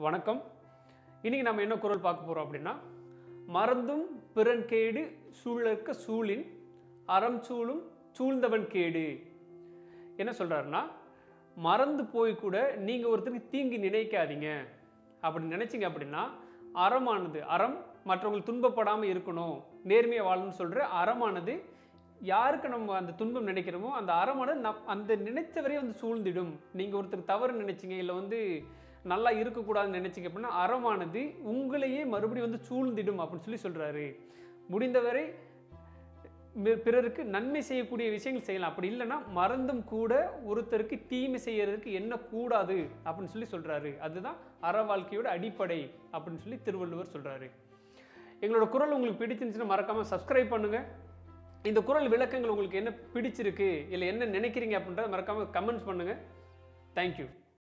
வணக்கம் இன்னைக்கு நம்ம என்ன குரல் பார்க்க போகிறோம் அப்படின்னா மறந்தும் பிறன் கேடு சூழற்க சூழின் அறம் சூழும் சூழ்ந்தவன் கேடு என்ன சொல்கிறாருன்னா மறந்து போய் கூட நீங்கள் ஒருத்தருக்கு தீங்கு நினைக்காதீங்க அப்படி நினைச்சீங்க அப்படின்னா அறமானது அறம் மற்றவங்களுக்கு துன்பப்படாமல் இருக்கணும் நேர்மையாக வாழணும்னு சொல்கிற அறமானது யாருக்கு நம்ம அந்த துன்பம் நினைக்கிறோமோ அந்த அறமானது நம் அந்த நினைத்தவரே வந்து சூழ்ந்திடும் நீங்கள் ஒருத்தர் தவறு நினைச்சீங்க இல்லை வந்து நல்லா இருக்கக்கூடாதுன்னு நினைச்சீங்க அப்படின்னா அறமானது உங்களையே மறுபடியும் வந்து சூழ்ந்திடும் அப்படின்னு சொல்லி சொல்கிறாரு முடிந்தவரை மி- பிறருக்கு நன்மை செய்யக்கூடிய விஷயங்கள் செய்யலாம் அப்படி இல்லைன்னா மறந்தும் கூட ஒருத்தருக்கு தீமை செய்யறதுக்கு என்ன கூடாது அப்படின்னு சொல்லி சொல்றாரு அதுதான் அற வாழ்க்கையோட அடிப்படை அப்படின்னு சொல்லி திருவள்ளுவர் சொல்றாரு எங்களோட குரல் உங்களுக்கு பிடிச்சிருந்துச்சுன்னா மறக்காம சப்ஸ்கிரைப் பண்ணுங்க இந்த குரல் விளக்கங்கள் உங்களுக்கு என்ன பிடிச்சிருக்கு இல்லை என்ன நினைக்கிறீங்க அப்படின்றத மறக்காம கமெண்ட்ஸ் பண்ணுங்க தேங்க்யூ